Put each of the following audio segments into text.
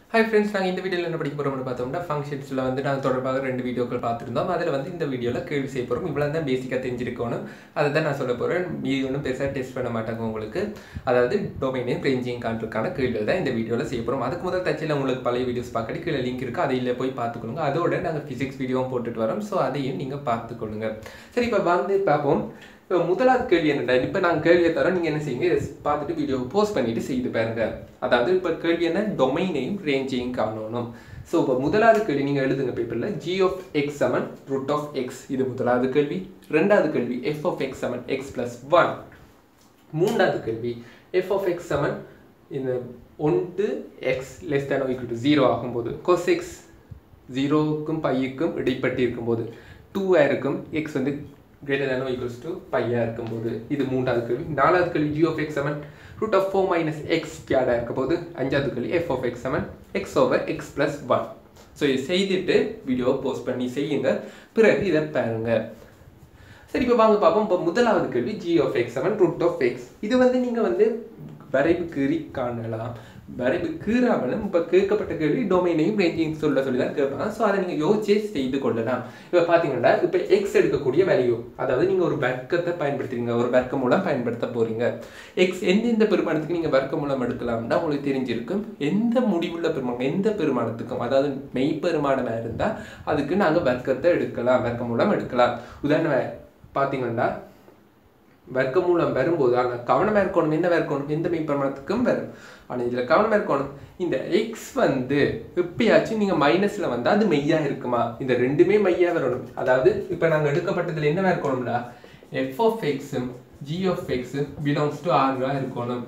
hi friends நாங்கள் இந்த வீடியோவில் என்ன படிக்க போகிறோம்னு பார்த்தோம்னா ஃபங்க்ஷன்ஸில் வந்து நாங்கள் தொடர்பாக ரெண்டு வீடியோக்கள் பார்த்துருந்தோம் அதில் வந்து இந்த வீடியோவில் கேள்வி செய்ய போகிறோம் இவ்வளோ தான் பேசிக்காக தெரிஞ்சிருக்கணும் அதை தான் நான் சொல்ல போகிறேன் மீதி ஒன்றும் பெருசாக டெஸ்ட் பண்ண மாட்டாங்க உங்களுக்கு அதாவது டொமைனையும் ரேஞ்சிங் காண்றதுக்கான கேள்விகள் தான் இந்த வீடியோவில் செய்ய போகிறோம் அதுக்கு முதல் தச்சில் உங்களுக்கு பழைய வீடியோஸ் பார்க்கடி கீழே லிங்க் இருக்குது அதையில் போய் பார்த்துக்கொள்ளுங்க அதோட நாங்கள் ஃபிசிக்ஸ் வீடியோவும் போட்டுட்டு வரோம் ஸோ அதையும் நீங்கள் பார்த்துக்கொள்ளுங்க சரி இப்போ வந்து பார்ப்போம் இப்போ முதலாவது கேள்வி என்னடா இப்போ நாங்கள் கேள்வியை தரோம் நீங்கள் என்ன செய்யுங்க இதை பார்த்துட்டு வீடியோ போஸ்ட் பண்ணிட்டு செய்து பாருங்க அதாவது இப்போ கேள்வி என்ன டொமைனையும் ரேஞ்சையும் காணணும் ஸோ இப்போ முதலாவது கேள்வி நீங்கள் எழுதுங்க பேப்பரில் g of x seven root of x இது முதலாவது கேள்வி ரெண்டாவது கேள்வி f of x seven x plus one மூன்றாவது கேள்வி எஃப் ஆஃப் எக்ஸ் செவன் இந்த ஒன்று x less than equal to zero ஆகும்போது கொஸ் எக்ஸ் ஜீரோவுக்கும் பையுக்கும் இடைப்பட்டு இருக்கும்போது டூவாக இருக்கும் எக்ஸ் வந்து கிரேட்டர் தேன் ஈக்குவல்ஸ் டு பையாக இருக்கும்போது இது மூன்றாவது கேள்வி நாலாவது கேள்வி g of x seven root of four minus x ஸ்கேடாக இருக்க போது அஞ்சாவது கேள்வி f of x seven x over x plus one so இது செய்துட்டு வீடியோவை போஸ்ட் பண்ணி செய்யுங்க பிறகு இதை பாருங்க சரி இப்போ வாங்க பார்ப்போம் இப்போ முதலாவது கேள்வி g of x seven root of x இது வந்து நீங்கள் வந்து வரைவு கீறி காணலாம் வரைவு கீறாமலும் இப்போ கேட்கப்பட்ட கேள்வி டொமைனையும் ரேஞ்சிங் சொல்ல சொல்லி தான் கேட்பாங்க ஸோ அதை நீங்கள் யோசிச்சே செய்து கொள்ளலாம் இப்போ பார்த்தீங்கன்னா இப்போ எக்ஸ் எடுக்கக்கூடிய வேல்யூ அதாவது நீங்கள் ஒரு வர்க்கத்தை பயன்படுத்துறீங்க ஒரு வர்க்க மூலம் பயன்படுத்த போறீங்க எக்ஸ் எந்தெந்த பெருமானத்துக்கு நீங்கள் வர்க்க மூலம் எடுக்கலாம்னா உங்களுக்கு தெரிஞ்சிருக்கும் எந்த முடிவுள்ள பெருமானம் எந்த பெருமானத்துக்கும் அதாவது மெய்ப்பெருமானமாக இருந்தால் அதுக்கு நாங்கள் வர்க்கத்தை எடுக்கலாம் வர்க்க மூலம் எடுக்கலாம் உதாரணம் பார்த்தீங்கன்னா வர்க்க மூலம் வரும்போது ஆனால் கவனமாக இருக்கணும் என்ன இருக்கணும் எந்த மெய்ப்பிரமாணத்துக்கும் வரும் ஆனால் இதில் கவனமாக இருக்கணும் இந்த எக்ஸ் வந்து எப்பயாச்சும் நீங்கள் மைனஸில் வந்தால் அது மெய்யாக இருக்குமா இந்த ரெண்டுமே மையாக வரணும் அதாவது இப்போ நாங்கள் எடுக்கப்பட்டதில் என்ன இருக்கணும்னா எஃப் ஆஃப் எக்ஸும் ஜி ஆஃப் எக்ஸும் பிலாங்ஸ் டு ஆர்வா இருக்கணும்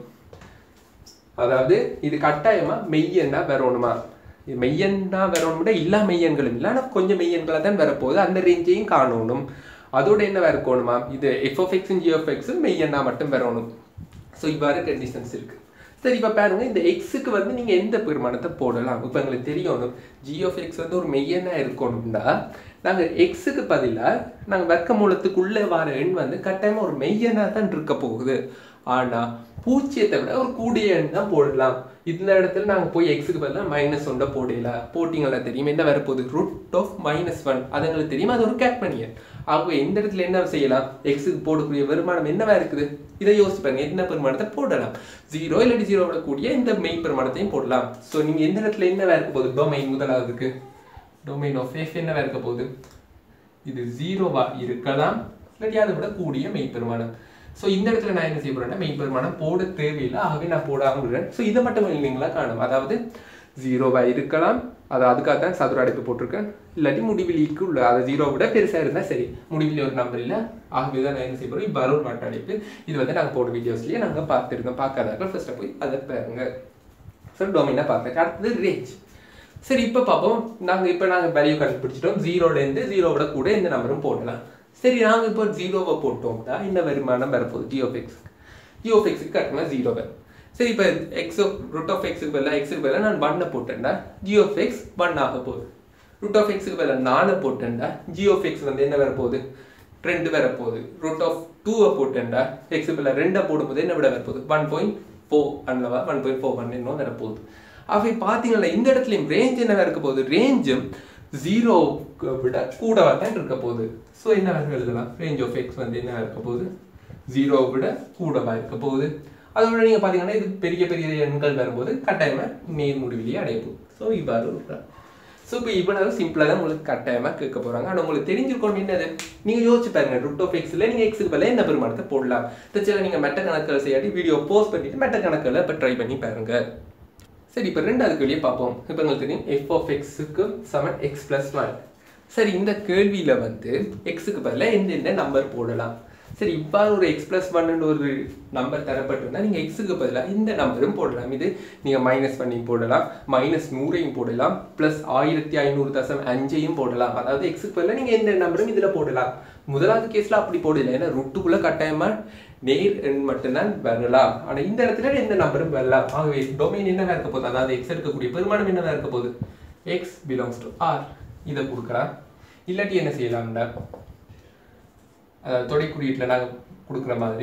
அதாவது இது கட்டாயமாக மெய்யன்னா வரணுமா இது மெய்யன்னா வரணும்னா எல்லா மெய்யன்களும் இல்லை ஆனால் கொஞ்சம் மெய்யன்களாக தான் வரப்போகுது அந்த ரேஞ்சையும் காணணும் அதோட என்ன இருக்கணுமா இது எஃப் ஆஃப் எக்ஸும் ஜி ஆஃப் எக்ஸும் மெய்யன்னா மட்டும் வரணும் ஸோ இவ்வாறு கண்டிஷன்ஸ் இருக்கு சரி இப்போ பாருங்க இந்த எக்ஸுக்கு வந்து நீங்கள் எந்த பெருமானத்தை போடலாம் இப்போ எங்களுக்கு தெரியணும் ஜி ஆஃப் எக்ஸ் வந்து ஒரு மெய்யனா இருக்கணும்னா நாங்கள் எக்ஸுக்கு பதிலாக நாங்கள் வர்க்க மூலத்துக்குள்ளே வர எண் வந்து கட்டாயமாக ஒரு மெய்யனா தான் இருக்க போகுது ஆனால் பூஜ்ஜியத்தை விட ஒரு கூடிய எண் தான் போடலாம் இந்த இடத்துல நாங்கள் போய் எக்ஸுக்கு பதிலாக மைனஸ் ஒன்றை போடல போட்டிங்களா தெரியும் என்ன வரப்போகுது ரூட் ஆஃப் மைனஸ் ஒன் அது எங்களுக்கு தெரியும் அது ஒரு கேட் பண்ணியன் ஆகவே இந்த இடத்துல என்ன செய்யலாம் எக்ஸுக்கு போடக்கூடிய வருமானம் என்னவா இருக்குது இதை யோசிச்சு பாருங்க என்ன பெருமானத்தை போடலாம் ஜீரோ இல்லாட்டி ஜீரோவோட கூடிய இந்த மெய் பெருமானத்தையும் போடலாம் ஸோ நீங்கள் எந்த இடத்துல என்னவா இருக்க போகுது டொமைன் முதலாவதுக்கு டொமைன் ஆஃப் எஃப் என்னவா இருக்க போகுது இது ஜீரோவா இருக்கலாம் இல்லாட்டி அதை விட கூடிய மெய் பெருமானம் ஸோ இந்த இடத்துல நான் என்ன செய்ய போறேன்னா மெய் பெருமானம் போட தேவையில்லை ஆகவே நான் போடாமல் விடுறேன் ஸோ இதை மட்டும் இல்லைங்களா காணும் அதாவது ஜீரோவா இருக்கலாம் அது அதுக்காக தான் சதுர அடைப்பு போட்டிருக்கேன் இல்லாட்டி முடிவிலிக்கு உள்ள அது ஜீரோ விட பெருசாக இருந்தால் சரி முடிவிலி ஒரு நம்பர் இல்லை ஆகவே தான் நான் என்ன செய்ய போகிறோம் இப்போ அருள் வட்ட அடைப்பு இது வந்து நாங்கள் போட வீடியோஸ்லேயே நாங்கள் பார்த்துருக்கோம் பார்க்காதாக்கள் ஃபர்ஸ்ட்டாக போய் அதை பாருங்க ஸோ டொமைனாக பார்த்தேன் அடுத்தது ரேஞ்ச் சரி இப்போ பார்ப்போம் நாங்கள் இப்போ நாங்கள் வேல்யூ கண்டுபிடிச்சிட்டோம் ஜீரோலேருந்து ஜீரோவோட கூட எந்த நம்பரும் போடலாம் சரி நாங்கள் இப்போ ஜீரோவை போட்டோம்னா இந்த வருமானம் வரப்போகுது ஜியோஃபிக்ஸ் ஜியோஃபிக்ஸுக்கு கரெக்டாக ஜீரோ வரும் சரி இப்போ எக்ஸ் ரூட் ஆஃப் எக்ஸுக்கு பதிலாக எக்ஸுக்கு பதிலாக நான் ஒன்னை போட்டேன்டா ஜியோ ஆஃப் எக்ஸ் ஒன் ஆக போகுது ரூட் ஆஃப் எக்ஸுக்கு பதிலாக நாலு போட்டேன்டா ஜியோ ஆஃப் எக்ஸ் வந்து என்ன வரப்போகுது ரெண்டு வரப்போகுது ரூட் ஆஃப் டூவை போட்டேன்டா எக்ஸுக்கு பதிலாக ரெண்டை போடும்போது என்ன விட வரப்போகுது ஒன் பாயிண்ட் ஃபோர் அன்னவா ஒன் பாயிண்ட் ஃபோர் ஒன் இன்னும் வரப்போகுது அவை பார்த்தீங்கன்னா இந்த இடத்துலையும் ரேஞ்ச் என்ன இருக்க போகுது ரேஞ்சும் ஜீரோவுக்கு விட கூடவா தான் இருக்க போகுது ஸோ என்ன எழுதலாம் ரேஞ்ச் ஆஃப் எக்ஸ் வந்து என்ன இருக்க போகுது ஜீரோவை விட கூடவா இருக்க போகுது அதோட நீங்கள் பார்த்தீங்கன்னா இது பெரிய பெரிய எண்கள் வரும்போது கட்டாயமாக நேர் முடிவிலேயே அடையும் ஸோ இவ்வாறு இருக்கலாம் ஸோ இப்போ இவ்வளவு சிம்பிளாக தான் உங்களுக்கு கட்டாயமாக கேட்க போகிறாங்க ஆனால் உங்களுக்கு தெரிஞ்சிருக்கணும் என்னது நீங்கள் யோசிச்சு பாருங்க ரூட் ஆஃப் எக்ஸில் நீங்கள் எக்ஸுக்கு பதிலாக என்ன பெருமானத்தை போடலாம் தச்சில் நீங்கள் மெட்ட கணக்கில் செய்யாட்டி வீடியோ போஸ்ட் பண்ணிட்டு மெட்ட கணக்கில் இப்போ ட்ரை பண்ணி பாருங்க சரி இப்போ ரெண்டாவது கேள்வியை பார்ப்போம் இப்போ உங்களுக்கு தெரியும் எஃப் ஆஃப் எக்ஸுக்கு செவன் எக்ஸ் ப்ளஸ் ஒன் சரி இந்த கேள்வியில் வந்து எக்ஸுக்கு பதிலாக எந்தெந்த நம்பர் போடலாம் சரி இவ்வாறு ஒரு எக்ஸ் ப்ளஸ் ஒன்னு ஒரு நம்பர் தரப்பட்டிருந்தா நீங்கள் எக்ஸுக்கு பதிலாக இந்த நம்பரும் போடலாம் இது நீங்கள் மைனஸ் பண்ணி போடலாம் மைனஸ் நூறையும் போடலாம் ப்ளஸ் ஆயிரத்தி ஐநூறு தசம் அஞ்சையும் போடலாம் அதாவது எக்ஸுக்கு பதிலாக நீங்கள் எந்த நம்பரும் இதில் போடலாம் முதலாவது கேஸில் அப்படி போடல ஏன்னா ருட்டுக்குள்ளே கட்டாயமாக நேர் எண் மட்டும்தான் வரலாம் ஆனால் இந்த இடத்துல எந்த நம்பரும் வரலாம் ஆகவே டொமைன் என்னவா இருக்க போகுது அதாவது எக்ஸ் எடுக்கக்கூடிய பெருமானம் என்னவா இருக்க போகுது எக்ஸ் பிலாங்ஸ் டு ஆர் இதை கொடுக்கலாம் இல்லாட்டி என்ன செய்யலாம்டா தொடை குறியீட்டில் நாங்கள் கொடுக்குற மாதிரி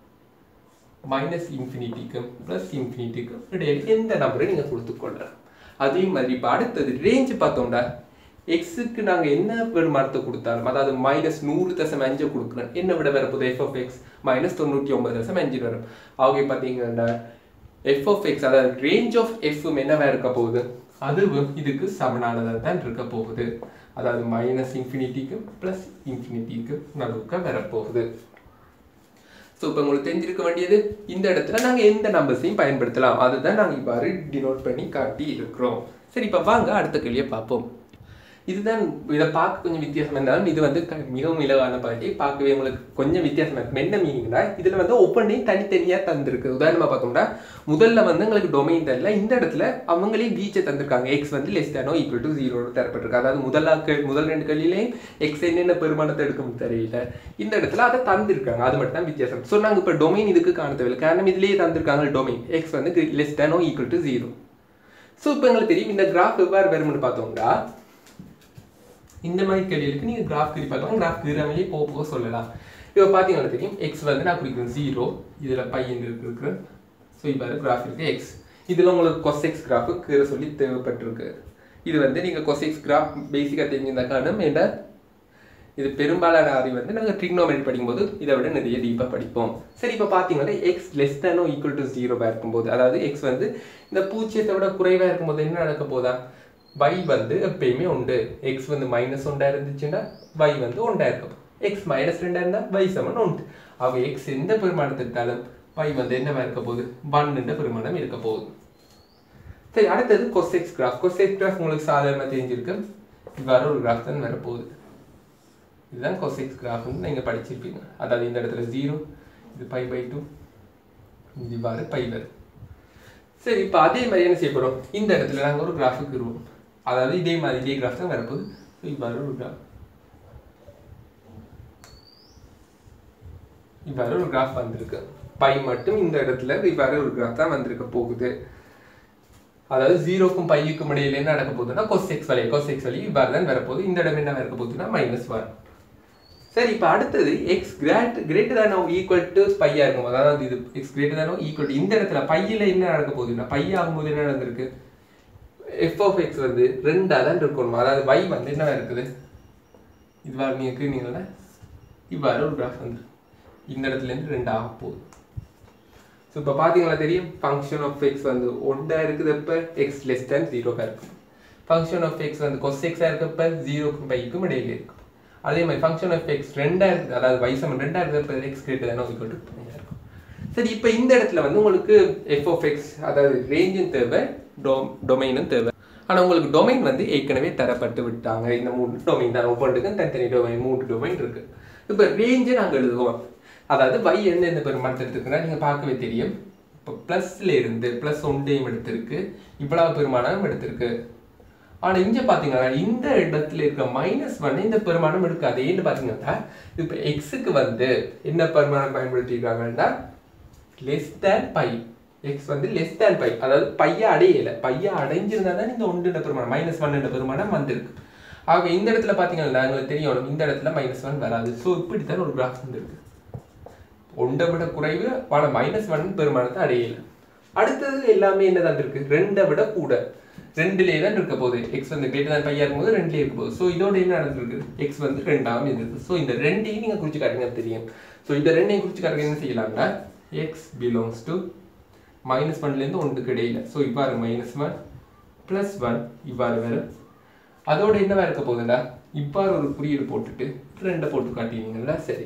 மைனஸ் இன்ஃபினிட்டிக்கும் ப்ளஸ் இன்ஃபினிட்டிக்கும் இடையில எந்த நம்பரை நீங்கள் கொடுத்துக்கொள்ளலாம் அதே மாதிரி இப்போ அடுத்தது ரேஞ்ச் பார்த்தோம்டா எக்ஸுக்கு நாங்கள் என்ன பெருமானத்தை கொடுத்தாலும் அதாவது மைனஸ் நூறு தசம் அஞ்சு கொடுக்குறோம் என்ன விட வரப்போகுது எஃப் ஆஃப் எக்ஸ் மைனஸ் தொண்ணூற்றி ஒன்பது தசம் அஞ்சு வரும் ஆகவே பார்த்தீங்கன்னா எஃப் ஆஃப் எக்ஸ் அதாவது ரேஞ்ச் ஆஃப் எஃப்ம் என்னவா இருக்க போகுது அதுவும் இதுக்கு சமனானதாக தான் இருக்க போகுது அதாவது மைனஸ் இன்ஃபினிட்டிக்கு ப்ளஸ் இன்ஃபினிட்டிக்கு நடுவுக்கு வரப்போகுது ஸோ இப்போ உங்களுக்கு தெரிஞ்சிருக்க வேண்டியது இந்த இடத்துல நாங்கள் எந்த நம்பர்ஸையும் பயன்படுத்தலாம் அதுதான் நாங்கள் இவ்வாறு டினோட் பண்ணி காட்டி இருக்கிறோம் சரி இப்போ வாங்க அடுத்த கேள்வியை பார்ப்போம் இதுதான் இதை பார்க்க கொஞ்சம் வித்தியாசம் இருந்தாலும் இது வந்து க- மிகவும் இலவான பாட்டி பார்க்கவே உங்களுக்கு கொஞ்சம் வித்தியாசமா இருக்கும் என்ன மீனிங்னா இதில் வந்து ஒவ்வொன்றையும் தனித்தனியாக தந்திருக்கு உதாரணமாக பார்த்தோம்னா முதல்ல வந்து எங்களுக்கு டொமைன் தரல இந்த இடத்துல அவங்களே வீச்சை தந்திருக்காங்க எக்ஸ் வந்து less than or equal to zero தரப்பட்டிருக்கு அதாவது முதலா கே- முதல் ரெண்டு கேள்வியிலையும் எக்ஸ் என்னென்ன பெருமானத்தை எடுக்கும் தெரியல இந்த இடத்துல அதை தந்திருக்காங்க அது மட்டும் தான் வித்தியாசம் ஸோ நாங்கள் இப்போ டொமைன் இதுக்கு காண தேவையில்லை காரணம் இதுலேயே தந்திருக்காங்க டொமைன் எக்ஸ் வந்து less than or equal to zero so இப்போ எங்களுக்கு தெரியும் இந்த கிராஃப் எவ்வாறு வரும்னு பார்த்தோம்னா இந்த மாதிரி கேள்விகளுக்கு நீங்கள் கிராஃப் கீறி பார்க்கலாம் கிராஃப் கீறாமலே போக போக சொல்லலாம் இப்போ பார்த்தீங்கன்னா தெரியும் எக்ஸ் வந்து நான் குறிக்கிறேன் ஜீரோ இதில் பையன் இருக்கு ஸோ இப்போ கிராஃப் இருக்கு எக்ஸ் இதில் உங்களுக்கு கொசெக்ஸ் கிராஃபு கீற சொல்லி தேவைப்பட்டிருக்கு இது வந்து நீங்கள் கொசெக்ஸ் கிராஃப் பேசிக்காக தெரிஞ்சிருந்த காரணம் என்ன இது பெரும்பாலான அறிவு வந்து நாங்கள் ட்ரிக்னோமெட்ரி படிக்கும்போது இதை விட நிறைய டீப்பாக படிப்போம் சரி இப்போ பார்த்தீங்கன்னா x less than or equal to ஜீரோவாக இருக்கும்போது அதாவது எக்ஸ் வந்து இந்த பூஜ்ஜியத்தை விட குறைவாக இருக்கும்போது என்ன நடக்க போதா y வந்து எப்பயுமே உண்டு எக்ஸ் வந்து மைனஸ் ஒன்றா இருந்துச்சுன்னா y வந்து ஒன்றா இருக்கும் எக்ஸ் மைனஸ் ரெண்டா இருந்தால் y சமன் உண்டு அவ எக்ஸ் எந்த பெருமானத்தை எடுத்தாலும் y வந்து என்னவா இருக்க போகுது ஒன் என்ற பெருமானம் இருக்க போகுது சரி அடுத்தது கொசெக்ஸ் கிராஃப் கொசெக்ஸ் கிராஃப் உங்களுக்கு சாதாரணமாக தெரிஞ்சிருக்கு இவ்வாறு ஒரு கிராஃப் தான் வரப்போகுது இதுதான் கொசெக்ஸ் கிராஃப்னு நீங்கள் படிச்சிருப்பீங்க அதாவது இந்த இடத்துல ஜீரோ இது பை பை டூ இது இவ்வாறு பை வரும் சரி இப்போ அதே மாதிரி என்ன செய்ய போகிறோம் இந்த இடத்துல நாங்கள் ஒரு கிராஃபுக்கு இருவோம் அதாவது இதே மாதிரி இதே கிராஃப் தான் வரப்போகுது ஸோ இவ்வாறு ஒரு கிராஃப் இவ்வாறு ஒரு கிராஃப் வந்திருக்கு பை மட்டும் இந்த இடத்துல இவ்வாறு ஒரு கிராஃப் தான் வந்திருக்க போகுது அதாவது ஜீரோக்கும் பையுக்கும் இடையில என்ன நடக்க போகுதுன்னா கொசெக்ஸ் வழி கொசெக்ஸ் வழி இவ்வாறு தான் வரப்போகுது இந்த இடம் என்ன இருக்க போகுதுன்னா மைனஸ் ஒன் சரி இப்போ அடுத்தது x great greater than or equal to பையா இருக்கும் அதாவது இது எக்ஸ் கிரேட்டர் தானோ ஈக்குவல் இந்த இடத்துல பையில என்ன நடக்க போகுதுன்னா பை ஆகும்போது என்ன நடந்திருக்கு எஃப் ஆஃப் எக்ஸ் வந்து ரெண்டாக தான் இருக்கணும் அதாவது y வந்து என்ன இருக்குது இவ்வாறு நீங்கள் இருக்கிறீங்களா இவ்வாறு ஒரு கிராஃப் வந்து இந்த இடத்துல இருந்து ரெண்டு ஆக போகுது ஸோ இப்போ பார்த்தீங்களா தெரியும் ஃபங்க்ஷன் ஆஃப் எக்ஸ் வந்து ஒன்றா இருக்குது எப்போ எக்ஸ் லெஸ் தேன் ஜீரோவாக இருக்கும் ஃபங்க்ஷன் ஆஃப் எக்ஸ் வந்து கொஸ் எக்ஸாக இருக்கப்ப ஜீரோக்கும் பைக்கும் இடையில இருக்கும் அதே மாதிரி ஃபங்க்ஷன் ஆஃப் எக்ஸ் ரெண்டா இருக்குது அதாவது வைசம் ரெண்டா இருக்கிறப்ப எக்ஸ் கிரேட்டர் தானே ஈக்குவல் டு இருக்கும் சரி இப்போ இந்த இடத்துல வந்து உங்களுக்கு எஃப் ஆஃப் எக்ஸ் அதாவது ரேஞ்சும் தேவை டொ டொமைனும் தேவை ஆனால் உங்களுக்கு டொமைன் வந்து ஏற்கனவே தரப்பட்டு விட்டாங்க இந்த மூணு டொமைன் தான் ஒவ்வொன்றுக்கும் தனித்தனி டொமைன் மூன்று டொமைன் இருக்கு இப்போ ரேஞ்சை நாங்கள் எழுதுவோம் அதாவது y எந்த எந்த பெருமானத்தை எடுத்துருக்குன்னா நீங்கள் பார்க்கவே தெரியும் இப்போ ப்ளஸ்ல இருந்து ப்ளஸ் ஒன்றையும் எடுத்திருக்கு இவ்வளவு பெருமானம் எடுத்திருக்கு ஆனா இங்க பாத்தீங்கன்னா இந்த இடத்துல இருக்க மைனஸ் ஒன் இந்த பெருமானம் எடுக்காது ஏன்னு பாத்தீங்கன்னா இப்போ எக்ஸுக்கு வந்து என்ன பெருமானம் பயன்படுத்தியிருக்காங்கன்னா லெஸ் தேன் பை எக்ஸ் வந்து லெஸ் தேன் பை அதாவது பைய அடையல பைய அடைஞ்சிருந்தா தான் இந்த ஒன்று பெருமானம் மைனஸ் ஒன் பெருமானம் வந்திருக்கு ஆக இந்த இடத்துல பாத்தீங்கன்னா உங்களுக்கு தெரியும் இந்த இடத்துல மைனஸ் ஒன் வராது ஸோ இப்படித்தான் ஒரு கிராஃப் வந்திருக்கு ஒன்றை விட குறைவு ஆனால் மைனஸ் ஒன் பெருமானத்தை அடையல அடுத்தது எல்லாமே என்ன தான் இருக்கு ரெண்டை விட கூட ரெண்டுலேயே தான் இருக்க போகுது எக்ஸ் வந்து கிரேட்டர் தான் பையா இருக்கும்போது ரெண்டுலேயே இருக்க போகுது ஸோ இதோட என்ன நடந்திருக்கு எக்ஸ் வந்து ரெண்டாம் இருந்திருக்கு ஸோ இந்த ரெண்டையும் நீங்கள் குறிச்சு காட்டுங்க தெரியும் ஸோ இந்த ரெண்டையும் குறிச்சு காட்டுங்க என்ன செய்யலாம்னா எக்ஸ் பிலாங்ஸ் டு மைனஸ் ஒன்லேருந்து ஒன்றுக்கு இடையில ஸோ இவ்வாறு மைனஸ் ஒன் ப்ளஸ் ஒன் இவ்வாறு வரும் அதோட என்னவா இருக்க போகுதுடா இவ்வாறு ஒரு குறியீடு போட்டுட்டு ரெண்டை போட்டு காட்டினீங்களா சரி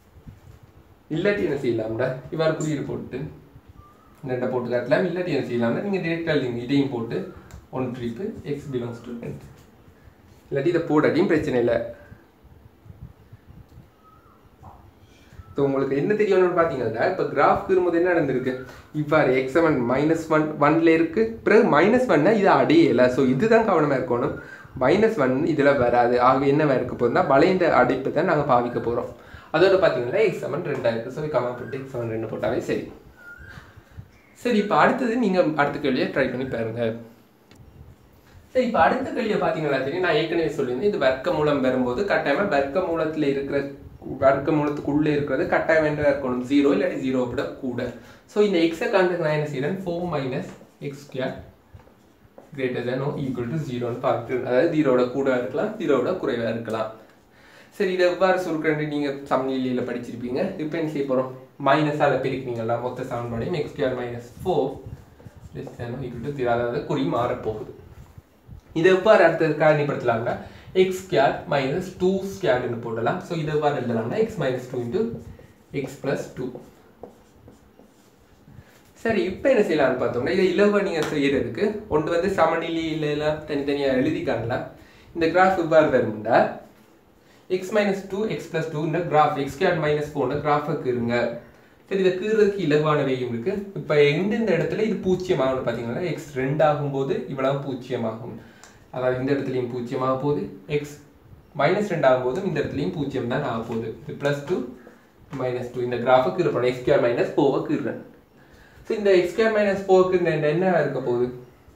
இல்லாட்டி என்ன செய்யலாம்டா இவ்வாறு குறியீடு போட்டு ரெண்டை போட்டு காட்டலாம் இல்லாட்டி என்ன செய்யலாம்னா நீங்கள் டிரெக்டாக எழுதிங்க இதையும் போட்டு ஒன் ட்ரிப்பு எக்ஸ் பிலாங்ஸ் டு ரெண்டு இல்லாட்டி இதை போடாட்டியும் பிரச்சனை இல்லை ஸோ உங்களுக்கு என்ன தெரியணும்னு பார்த்தீங்கன்னா இப்போ கிராஃப் இருக்கும்போது என்ன நடந்திருக்கு இவ்வாறு எக்ஸ் செவன் மைனஸ் ஒன் ஒன்ல இருக்கு பிறகு மைனஸ் ஒன்னா இது அடையலை ஸோ இதுதான் கவனமாக இருக்கணும் மைனஸ் ஒன் இதில் வராது ஆக என்னவா இருக்க போகுதுன்னா வளைந்த அடைப்பு தான் நாங்கள் பாவிக்க போகிறோம் அதோட பார்த்தீங்கன்னா எக்ஸ் செவன் ரெண்டாயிருக்கு ஸோ கமா போட்டு எக்ஸ் செவன் ரெண்டு போட்டாவே சரி சரி இப்போ அடுத்தது நீங்கள் அடுத்த கேள்வியை ட்ரை பண்ணி பாருங்க சரி இப்போ அடுத்த கேள்வியை பார்த்தீங்கன்னா தெரியும் நான் ஏற்கனவே சொல்லியிருந்தேன் இது வர்க்க மூலம் வரும்போது கட்டாயமாக வர்க்க மூலத்தில் இருக்கிற வர்க்க மூலத்துக்குள்ளே இருக்கிறது கட்டாயம் என்ன இருக்கணும் ஜீரோ இல்லாட்டி ஜீரோ விட கூட ஸோ இந்த எக்ஸை காண்றதுக்கு நான் என்ன செய்கிறேன் four minus x square greater than or equal to ஜீரோன்னு பார்த்து அதாவது ஜீரோட கூட இருக்கலாம் ஜீரோட குறைவாக இருக்கலாம் சரி இதை எவ்வாறு சுருக்கண்டு நீங்கள் சமநிலையில் படிச்சிருப்பீங்க இப்போ என்ன செய்ய போகிறோம் மைனஸால் பிரிக்கிறீங்களா மொத்த சமன்பாடையும் x square minus four less than equal to zero அதாவது குறி மாறப்போகுது இதை எவ்வாறு அடுத்தது காரணிப்படுத்தலாம்னா எக்ஸ் ஸ்கொயர் மைனஸ் டூ ஸ்கொயர்னு போடலாம் ஸோ இதை எவ்வாறு எழுதலாம்னா x minus two into x plus two சரி இப்போ என்ன செய்யலாம்னு பார்த்தோம்னா இதை இலவ நீங்கள் செய்யறதுக்கு ஒன்று வந்து சமநிலையிலாம் தனித்தனியாக எழுதி காணலாம் இந்த கிராஃப் இவ்வாறு வரும்டா x minus two x plus டூன்ற கிராஃப் எக்ஸ் கேட் மைனஸ் ஃபோர்ன்ற கிராஃபுக்கு இருங்க சரி இதை கீறதுக்கு இலவான வெய்யும் இருக்கு இப்போ எந்தெந்த இடத்துல இது பூச்சியமாகும்னு பார்த்தீங்கன்னா எக்ஸ் ரெண்டு ஆகும்போது இவ்வளவு பூச்சியமாகும் அதாவது இந்த இடத்துலையும் பூச்சியமாக போகுது எக்ஸ் மைனஸ் ரெண்டு ஆகும்போதும் இந்த இடத்துலையும் பூஜ்ஜியம் தான் ஆக போகுது இது ப்ளஸ் டூ மைனஸ் டூ இந்த கிராஃபுக்கு இருப்போம் எக்ஸ் கேர் மைனஸ் ஃபோவுக்கு இருறேன் ஸோ இந்த எக்ஸ் கேர் மைனஸ் ஃபோவுக்கு என்ன இருக்க போகுது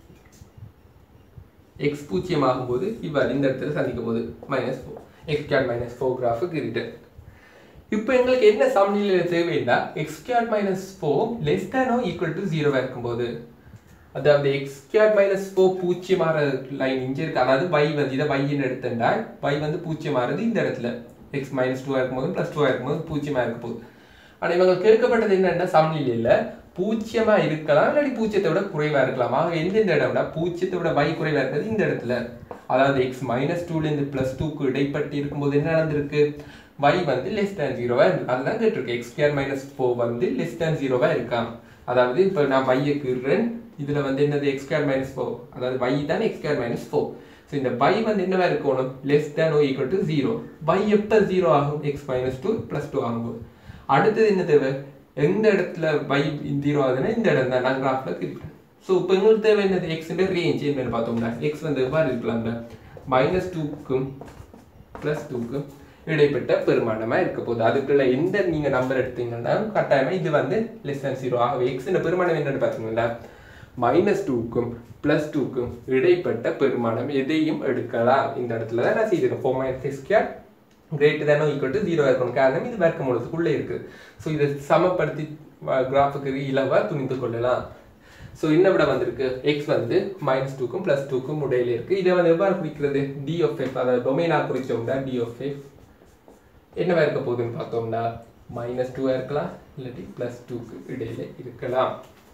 எக்ஸ் பூஜ்ஜியம் ஆகும்போது இவ்வாறு இந்த இடத்துல சந்திக்க போகுது மைனஸ் ஃபோர் எக்ஸ் கேட் மைனஸ் ஃபோர் கிராஃபுக்கு ரிட்டர்ன் இப்போ எங்களுக்கு என்ன சமநிலையில தேவைன்னா எக்ஸ் கேட் minus four less than or equal to ஜீரோவாக இருக்கும்போது அதாவது எக்ஸ் கேட் மைனஸ் ஃபோர் பூச்சியமாற லைன் இங்கே இருக்கு அதாவது y வந்து இதை வைன்னு எடுத்துட்டா y வந்து பூச்சியமாறது இந்த இடத்துல எக்ஸ் மைனஸ் டூவாக இருக்கும்போது ப்ளஸ் டூவாக இருக்கும்போது பூச்சியமாக இருக்க போகுது ஆனால் இவங்க கேட்கப்பட்டது என்னன்னா சமநிலையில் பூச்சியமா இருக்கலாம் இல்லாட்டி பூச்சியத்தை விட குறைவா இருக்கலாம் ஆக எந்தெந்த இடம்னா பூச்சியத்தை விட y குறைவா இருக்கிறது இந்த இடத்துல அதாவது எக்ஸ் மைனஸ் டூலேருந்து ப்ளஸ் டூக்கு இடைப்பட்டு இருக்கும்போது என்ன நடந்திருக்கு y வந்து லெஸ் தேன் ஜீரோவா இருக்கு அதுதான் கேட்டிருக்கு எக்ஸ் ஸ்கொயர் மைனஸ் ஃபோர் வந்து லெஸ் தேன் ஜீரோவா இருக்காம் அதாவது இப்போ நான் y கீறேன் இதுல வந்து என்னது எக்ஸ் ஸ்கொயர் மைனஸ் ஃபோர் அதாவது y தான் x square minus four so இந்த y வந்து என்னவா இருக்கணும் less than or equal to zero y எப்போ ஜீரோ ஆகும் x minus two plus two ஆகும்போது அடுத்தது என்ன தேவை எந்த இடத்துல y ஜீரோ ஆகுதுன்னா இந்த இடம் தான் நான் கிராஃப்ல கிரிக்கிறேன் ஸோ இப்போ எங்களுக்கு தேவை என்னது எக்ஸ்ன்ற ரேஞ்ச் என்னன்னு பார்த்தோம்னா எக்ஸ் வந்து எவ்வாறு இருக்கலாம்ல மைனஸ் டூக்கும் ப்ளஸ் டூக்கும் இடைப்பட்ட பெருமானமாக இருக்க போகுது அதுக்குள்ள எந்த நீங்கள் நம்பர் எடுத்தீங்கன்னா கட்டாயமாக இது வந்து லெஸ் than ஜீரோ ஆகவே எக்ஸ்ன்ற பெருமானம் என்னன்னு பார்த்தீங்கன்னா மைனஸ் டூக்கும் ப்ளஸ் டூக்கும் இடைப்பட்ட பெருமானம் எதையும் எடுக்கலாம் இந்த இடத்துல தான் நான் செய்திருக்கேன் four minus x square greater than or equal to zero இருக்கணும் காரணம் இது வர்க்க மூலத்துக்குள்ளே இருக்குது ஸோ இதை சமப்படுத்தி கிராஃபுக்கு இலவா துணிந்து கொள்ளலாம் ஸோ என்ன விட வந்திருக்கு எக்ஸ் வந்து மைனஸ் டூக்கும் ப்ளஸ் டூக்கும் இடையில இருக்கு இதை வந்து எவ்வாறு குறிக்கிறது டி ஆஃப் எஃப் அதாவது டொமைனா குறிச்சோம்னா டி ஆஃப் எஃப் என்னவா இருக்க போகுதுன்னு பார்த்தோம்னா மைனஸ் டூவாக இருக்கலாம் இல்லாட்டி ப்ளஸ் டூக்கு இடையில இருக்கலாம்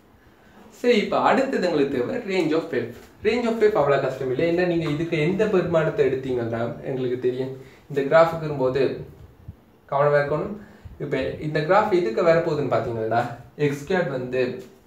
சரி இப்போ அடுத்தது எங்களுக்கு தேவை range of f range of f அவ்வளோ கஷ்டம் இல்லை என்ன நீங்கள் இதுக்கு எந்த பெருமானத்தை எடுத்தீங்கன்னா எங்களுக்கு தெரியும் இந்த கிராஃபுக்கு இருக்கும்போது கவனமாக இருக்கணும் இப்போ இந்த கிராஃப் எதுக்கு வரப்போகுதுன்னு பார்த்தீங்கன்னா எக்ஸ்கேட் வந்து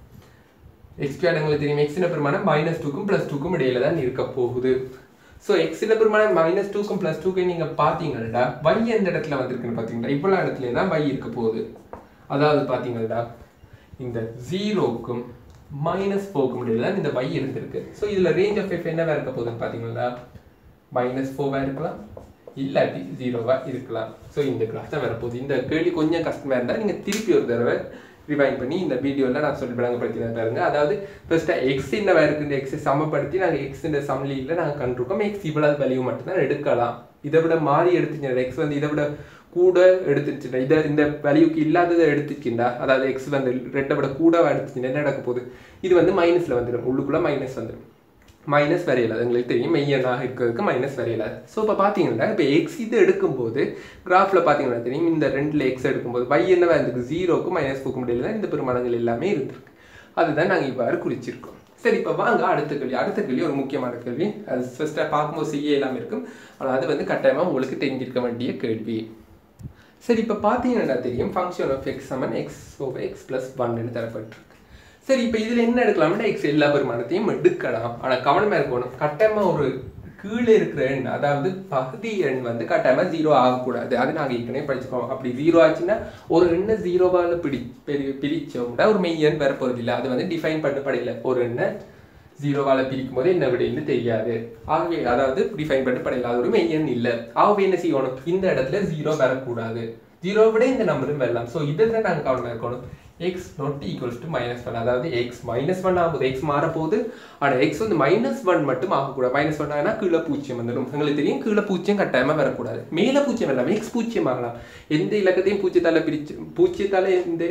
எக்ஸ்கேட் எங்களுக்கு தெரியும் எக்ஸின பெருமானம் மைனஸ் டூக்கும் ப்ளஸ் டூக்கும் இடையில தான் இருக்க போகுது ஸோ எக்ஸின பெருமானம் மைனஸ் டூக்கும் ப்ளஸ் டூக்கும் நீங்கள் பார்த்தீங்கன்னா y எந்த இடத்துல வந்திருக்குன்னு பார்த்தீங்கன்னா இவ்வளோ இடத்துல தான் y இருக்க போகுது அதாவது பார்த்தீங்கன்னா இந்த ஜீரோக்கும் மைனஸ் ஃபோருக்கும் இடையில தான் இந்த y இருந்திருக்கு ஸோ இதில் ரேஞ்ச் ஆஃப் எஃப் என்னவா இருக்க போகுதுன்னு பார்த்தீங்கன்னா மைனஸ் ஃபோவாக இருக்கலாம் இல்லாட்டி ஜீரோவாக இருக்கலாம் ஸோ இந்த கிளாஸ் தான் வரப்போகுது இந்த கேள்வி கொஞ்சம் கஷ்டமாக இருந்தால் நீங்கள் திருப்பி ஒரு தடவை ரிவைன் பண்ணி இந்த வீடியோவில் நான் சொல்லி விளங்கப்படுத்தி பாருங்க அதாவது ஃபர்ஸ்ட்டாக எக்ஸ் என்னவா இருக்கு இந்த எக்ஸை சமப்படுத்தி நாங்கள் எக்ஸ் இந்த சமலியில் நாங்கள் கண்டிருக்கோம் எக்ஸ் இவ்வளவு வேல்யூ மட்டும்தான் எடுக்கலாம் இதை விட மாறி எடுத்துச்சுன்னா எக்ஸ் வந்து இதை விட கூட எடுத்துச்சுன்னா இதை இந்த வேல்யூக்கு இல்லாததை எடுத்துச்சுண்டா அதாவது எக்ஸ் வந்து ரெட்டை விட கூடவா எடுத்துச்சுன்னா என்ன நடக்க போகுது இது வந்து மைனஸில் வந்துடும் உள்ளுக்குள்ளே மைனஸ் வந்துடும் மைனஸ் வரையலாது உங்களுக்கு தெரியும் மெய்யனாக இருக்கிறதுக்கு மைனஸ் வரையலாது ஸோ இப்போ பார்த்தீங்கன்னா இப்போ எக்ஸ் இது எடுக்கும்போது கிராஃபில் பார்த்தீங்கன்னா தெரியும் இந்த ரெண்டில் எக்ஸ் எடுக்கும்போது y என்னவா இருந்திருக்கு ஜீரோக்கு மைனஸ் போக்க முடியல இந்த பெருமானங்கள் எல்லாமே இருந்திருக்கு அதுதான் நாங்கள் இவ்வாறு குறிச்சிருக்கோம் சரி இப்போ வாங்க அடுத்த கேள்வி அடுத்த கேள்வி ஒரு முக்கியமான கேள்வி அது ஃபர்ஸ்ட்டாக பார்க்கும்போது செய்ய எல்லாமே இருக்கும் ஆனால் அது வந்து கட்டாயமாக உங்களுக்கு தெரிஞ்சிருக்க வேண்டிய கேள்வி சரி இப்போ பார்த்தீங்கன்னா தெரியும் ஃபங்க்ஷன் ஆஃப் எக்ஸ் சமன் எக்ஸ் ஓவர் எக்ஸ் ப்ளஸ் ஒன்னு தரப்பட்டிருக்கு சரி இப்போ இதில் என்ன எடுக்கலாம்னா எக்ஸ் எல்லா பெருமானத்தையும் எடுக்கலாம் ஆனால் கவனமாக இருக்கணும் கட்டாயமாக ஒரு கீழே இருக்கிற எண் அதாவது பகுதி எண் வந்து கட்டாயமாக ஜீரோ ஆகக்கூடாது அது நாங்கள் ஏற்கனவே படிச்சுக்கோம் அப்படி ஜீரோ ஆச்சுன்னா ஒரு எண்ணை ஜீரோவால் பிடி பெரி பிரித்தோம்னா ஒரு மெய் எண் வரப்போகிறது இல்லை அது வந்து டிஃபைன் பண்ணப்படல ஒரு எண்ணை ஜீரோவால் பிரிக்கும் போது என்ன விடைன்னு தெரியாது ஆகவே அதாவது டிஃபைன் பண்ணப்படல அது ஒரு மெய் எண் இல்லை ஆகவே என்ன செய்யணும் இந்த இடத்துல ஜீரோ வரக்கூடாது ஜீரோ விட இந்த நம்பரும் வரலாம் ஸோ இதில் தான் நாங்கள் கவனமாக இருக்கணும் x not equals to minus one அதாவது எக்ஸ் மைனஸ் ஒன் ஆகுது எக்ஸ் மாறப்போகுது ஆனால் எக்ஸ் வந்து மைனஸ் ஒன் மட்டும் ஆகக்கூடாது மைனஸ் ஒன் ஆனால் கீழே பூஜ்ஜியம் வந்துடும் உங்களுக்கு தெரியும் கீழே பூஜ்ஜியம் கட்டாயமாக வரக்கூடாது மேலே பூஜ்ஜியம் வரலாம் எக்ஸ் பூஜ்ஜியம் ஆகலாம் எந்த இலக்கத்தையும் பூஜ்ஜியத்தால் பிரிச்சு பூஜ்ஜியத்தால் எந்த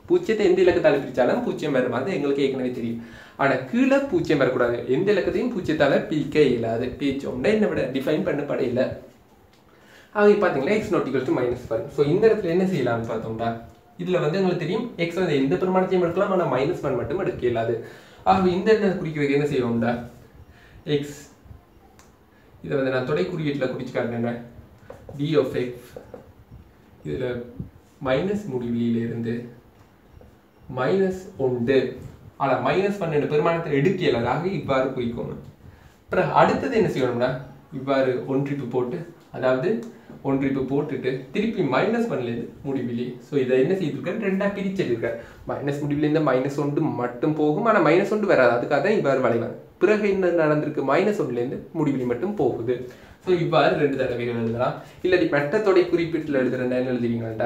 பூஜ்ஜியத்தை எந்த இலக்கத்தால் பிரிச்சாலும் பூஜ்ஜியம் வரும் அது எங்களுக்கு ஏற்கனவே தெரியும் ஆனா கீழே பூஜ்ஜியம் வரக்கூடாது எந்த இலக்கத்தையும் பூஜ்ஜியத்தால பிரிக்க இயலாது பிரிச்சோம்னா என்ன விட டிஃபைன் பண்ணப்பட இல்லை ஆக பார்த்தீங்கன்னா x not equal to minus one so இந்த இடத்துல என்ன செய்யலாம்னு பார்த்தோம்டா இதுல வந்து உங்களுக்கு தெரியும் எக்ஸ் வந்து எந்த பெருமானத்தையும் எடுக்கலாம் ஆனால் மைனஸ் ஒன் மட்டும் எடுக்க இயலாது ஆக இந்த இடத்துல குறிக்கிறதுக்கு என்ன செய்வோம்டா எக்ஸ் இதை வந்து நான் தொடை குறியீட்டில் குறிச்சு காட்டுறேன் டி ஆஃப் எக்ஸ் இதில் மைனஸ் முடிவிலிருந்து மைனஸ் ஒன்று ஆனால் மைனஸ் பன்னெண்டு பெருமானத்தை எடுக்கல ஆக இவ்வாறு குறிக்கணும் அப்புறம் அடுத்தது என்ன செய்யணும்னா இவ்வாறு ஒன்றிப்பு போட்டு அதாவது ஒன்றிப்பு போட்டுட்டு திருப்பி மைனஸ் பண்ணலேருந்து முடிவிலி ஸோ இதை என்ன செய்திருக்கேன் ரெண்டா பிரிச்சிருக்கேன் மைனஸ் முடிவிலேருந்து மைனஸ் ஒன்று மட்டும் போகும் ஆனால் மைனஸ் ஒன்று வராது அதுக்காக தான் இவ்வாறு வளைவாங்க பிறகு என்ன நடந்திருக்கு மைனஸ் ஒன்றுலேருந்து முடிவிலி மட்டும் போகுது ஸோ இவ்வாறு ரெண்டு தடவைகள் எழுதலாம் இல்லாட்டி மெட்டத்தொடை குறிப்பீட்டில் எழுதுறேன்டா என்ன எழுதுவீங்கள்டா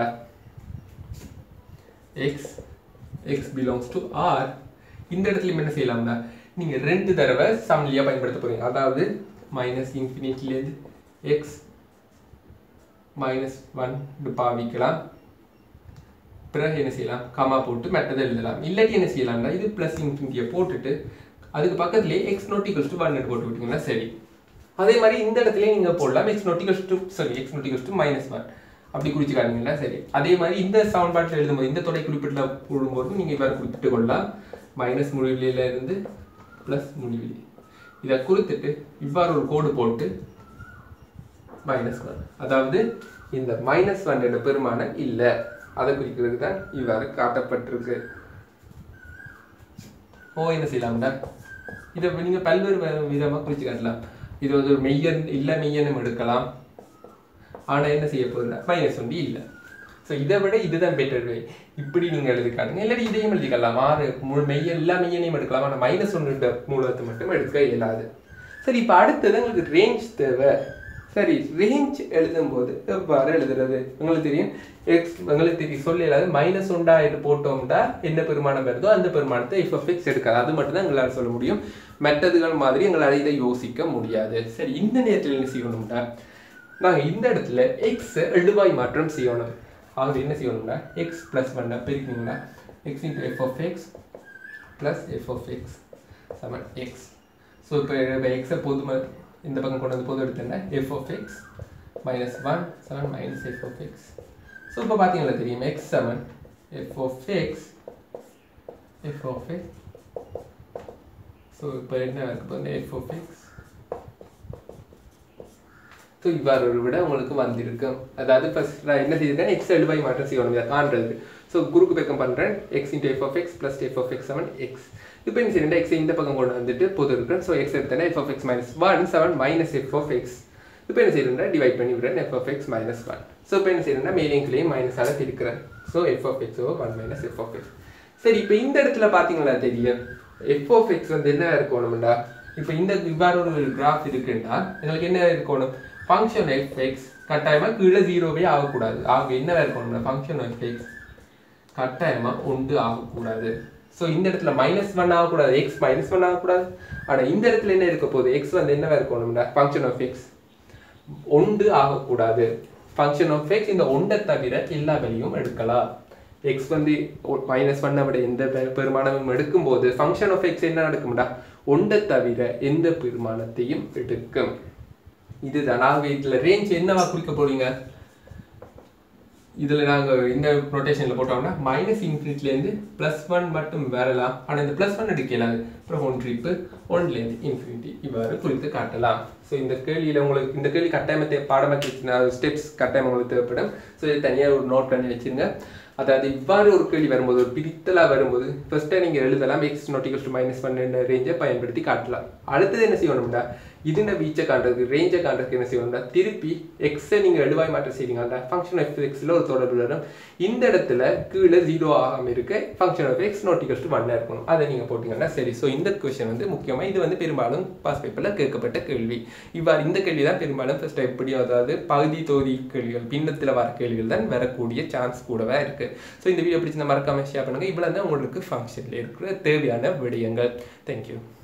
x x belongs to R இந்த இடத்துல என்ன செய்யலாம்னா நீங்கள் ரெண்டு தடவை சமநிலையாக பயன்படுத்த போறீங்க அதாவது மைனஸ் இன்ஃபினிட்லேருந்து எக்ஸ் மைனஸ் ஒன் பாவிக்கலாம் பிறகு என்ன செய்யலாம் கமா போட்டு மெட்டதை எழுதலாம் இல்லாட்டி என்ன செய்யலாம்னா இது ப்ளஸ் இன்ஃபினிட்டியை போட்டுட்டு அதுக்கு பக்கத்துலேயே எக்ஸ் நோட்டிகல்ஸ் டு ஒன் போட்டு விட்டீங்கன்னா சரி அதே மாதிரி இந்த இடத்துல நீங்கள் போடலாம் x not equals to sorry x not equals to minus one அப்படி குறிச்சுக்காதீங்களா சரி அதே மாதிரி இந்த சமன்பாட்டில் எழுதும்போது இந்த தொடை குறிப்பிட்டில் போடும்போது நீங்கள் இவ்வாறு குறிப்பிட்டு கொள்ளலாம் மைனஸ் முடிவிலியில இருந்து ப்ளஸ் முடிவிலி இதை குறித்துட்டு இவ்வாறு ஒரு கோடு போட்டு மைனஸ் ஒன் அதாவது இந்த மைனஸ் ஒன் என்ற பெருமானம் இல்லை அதை குறிக்கிறதுக்கு தான் இவ்வாறு காட்டப்பட்டிருக்கு ஓ என்ன செய்யலாம்டா இதை நீங்கள் பல்வேறு விதமாக குறிச்சு காட்டலாம் இது வந்து ஒரு மெய்யன் இல்லை மெய்யனும் எடுக்கலாம் ஆனால் என்ன செய்ய போகுதுன்னா மைனஸ் ஒன்று இல்லை ஸோ இதை விட இதுதான் பெட்டர் வே இப்படி நீங்கள் எழுதி காட்டுங்க இல்லாட்டி இதையும் எழுதிக்கலாம் ஆறு முழு மெய்ய எல்லா மெய்யனையும் எடுக்கலாம் ஆனால் மைனஸ் ஒன்று மூலத்தை மட்டும் எடுக்க இயலாது சரி இப்போ அடுத்தது உங்களுக்கு ரேஞ்ச் தேவை சரி ரேஞ்ச் எழுதும்போது எவ்வாறு எழுதுறது உங்களுக்கு தெரியும் எக்ஸ் உங்களுக்கு தெரியும் சொல்ல இல்லாத மைனஸ் ஒன்றா இது போட்டோம்டா என்ன பெருமானம் வருதோ அந்த பெருமானத்தை எஃப் எஃப் எக்ஸ் எடுக்காது அது மட்டும் தான் எங்களால் சொல்ல முடியும் மெத்ததுகள் மாதிரி எங்களால் இதை யோசிக்க முடியாது சரி இந்த நேரத்தில் என்ன செய்யணும்டா நாங்கள் இந்த இடத்துல எக்ஸ் எழுவாய் மாற்றம் செய்யணும் ஆகவே என்ன செய்யணும்னா எக்ஸ் ப்ளஸ் ஒன்னை பெருக்கினீங்கன்னா x into f of x plus f of x seven x so இப்போ இப்போ எக்ஸை பொதுமை இந்த பக்கம் கொண்டு வந்து பொது எடுத்தேன்னா f of x minus one seven minus f of x so இப்போ பார்த்தீங்களா தெரியும் x seven f of x f of x so இப்போ என்ன இருக்கு இப்போ எஃப் ஆஃப் எக்ஸ் ஸோ இவ்வாறு ஒரு விட உங்களுக்கு வந்திருக்கும் அதாவது ஃபர்ஸ்ட் நான் என்ன செய்திருக்கேன் எக்ஸ் எழுபாய் மாற்றம் செய்யணும் இதை காண்றது ஸோ குறுக்கு பெருக்கம் பண்ணுறேன் x into f of x plus f of x seven x இப்போ என்ன செய்யணும் எக்ஸ் இந்த பக்கம் கொண்டு வந்துட்டு பொது இருக்கிறேன் ஸோ எக்ஸ் எடுத்தேன்னா f of x minus one seven minus f of x இப்போ என்ன செய்யணும்னா டிவைட் பண்ணி விடுறேன் f of x minus one so இப்போ என்ன செய்யணும்னா மேலேயும் கிளையும் மைனஸால இருக்கிறேன் so f of x one minus f of x சரி இப்போ இந்த இடத்துல பார்த்தீங்களா தெரியும் எஃப் ஆஃப் எக்ஸ் வந்து என்ன இருக்கணும்டா இப்போ இந்த இவ்வாறு ஒரு கிராஃப் இருக்குன்னா எங்களுக்கு என்ன இருக்கணும் ஃபங்க்ஷன் எஃப் எக்ஸ் கட்டாயமாக கீழே ஜீரோவே ஆகக்கூடாது ஆக என்ன இருக்கணும்னா ஃபங்க்ஷன் எஃப் எக்ஸ் கட்டாயமாக ஒன்று ஆகக்கூடாது ஸோ இந்த இடத்துல மைனஸ் ஒன் ஆகக்கூடாது எக்ஸ் மைனஸ் ஒன் ஆகக்கூடாது ஆனால் இந்த இடத்துல என்ன இருக்க போகுது எக்ஸ் வந்து என்னவா இருக்கணும்டா ஃபங்க்ஷன் ஆஃப் எக்ஸ் ஒன்று ஆகக்கூடாது ஃபங்க்ஷன் ஆஃப் எக்ஸ் இந்த ஒன்றை தவிர எல்லா வேலையும் எடுக்கலாம் எக்ஸ் வந்து மைனஸ் ஒன்னை விட எந்த பெ- பெருமானமும் எடுக்கும்போது ஃபங்க்ஷன் ஆஃப் எக்ஸ் என்ன நடக்கும்டா ஒன்றை தவிர எந்த பெருமானத்தையும் எடுக்கும் இதுதான் நாங்கள் இதில் ரேஞ்ச் என்னவா குறிக்க போறீங்க இதில் நாங்கள் இந்த ரொட்டேஷனில் போட்டோம்னா மைனஸ் இன்ஃபினிட்லேருந்து ப்ளஸ் ஒன் மட்டும் வரலாம் ஆனால் இந்த ப்ளஸ் ஒன் எடுக்கலாது அப்புறம் ஒன் ட்ரிப்பு ஒன்லேருந்து இன்ஃபினிட்டி இவ்வாறு குறித்து காட்டலாம் ஸோ இந்த கேள்வியில் உங்களுக்கு இந்த கேள்வி கட்டாயத்தை பாடமாக ஸ்டெப்ஸ் கட்டாயம் உங்களுக்கு தேவைப்படும் ஸோ இதை தனியாக ஒரு நோட் பண்ணி வச்சிருங்க அதாவது இவ்வாறு ஒரு கேள்வி வரும்போது ஒரு பிரித்தலாக வரும்போது ஃபர்ஸ்ட்டாக நீங்கள் எழுதலாம் எக்ஸ் நோட்டிகல்ஸ் டு மைனஸ் பன்னெண்டு ரேஞ்சை பயன்படுத்தி காட்டலாம் அடுத்தது என்ன செய்யணும்னா இதுன வீச்சை காண்றதுக்கு ரேஞ்சை காண்றதுக்கு என்ன செய்யணும்னா திருப்பி எக்ஸை நீங்கள் எழுவாய் மாற்றம் செய்வீங்க ஃபங்க்ஷன் ஆஃப் எக்ஸில் ஒரு தொடர்பு வரும் இந்த இடத்துல கீழே ஜீரோ ஆகாமல் இருக்க function of x not equals to ஒன்னாக இருக்கணும் அதை நீங்கள் போட்டிங்கன்னா சரி ஸோ இந்த கொஷன் வந்து முக்கியமாக இது வந்து பெரும்பாலும் பாஸ் பேப்பரில் கேட்கப்பட்ட கேள்வி இவ்வாறு இந்த கேள்வி தான் பெரும்பாலும் ஃபர்ஸ்ட் எப்படி அதாவது பகுதி தொகுதி கேள்விகள் பின்னத்தில் வர கேள்விகள் தான் வரக்கூடிய சான்ஸ் கூடவே இருக்குது ஸோ இந்த வீடியோ பிடிச்சிருந்தா மறக்காம ஷேர் பண்ணுங்கள் இவ்வளோ தான் உங்களுக்கு ஃபங்க்ஷனில் இருக்கிற தேவையான விடயங்கள் தேங்க்யூ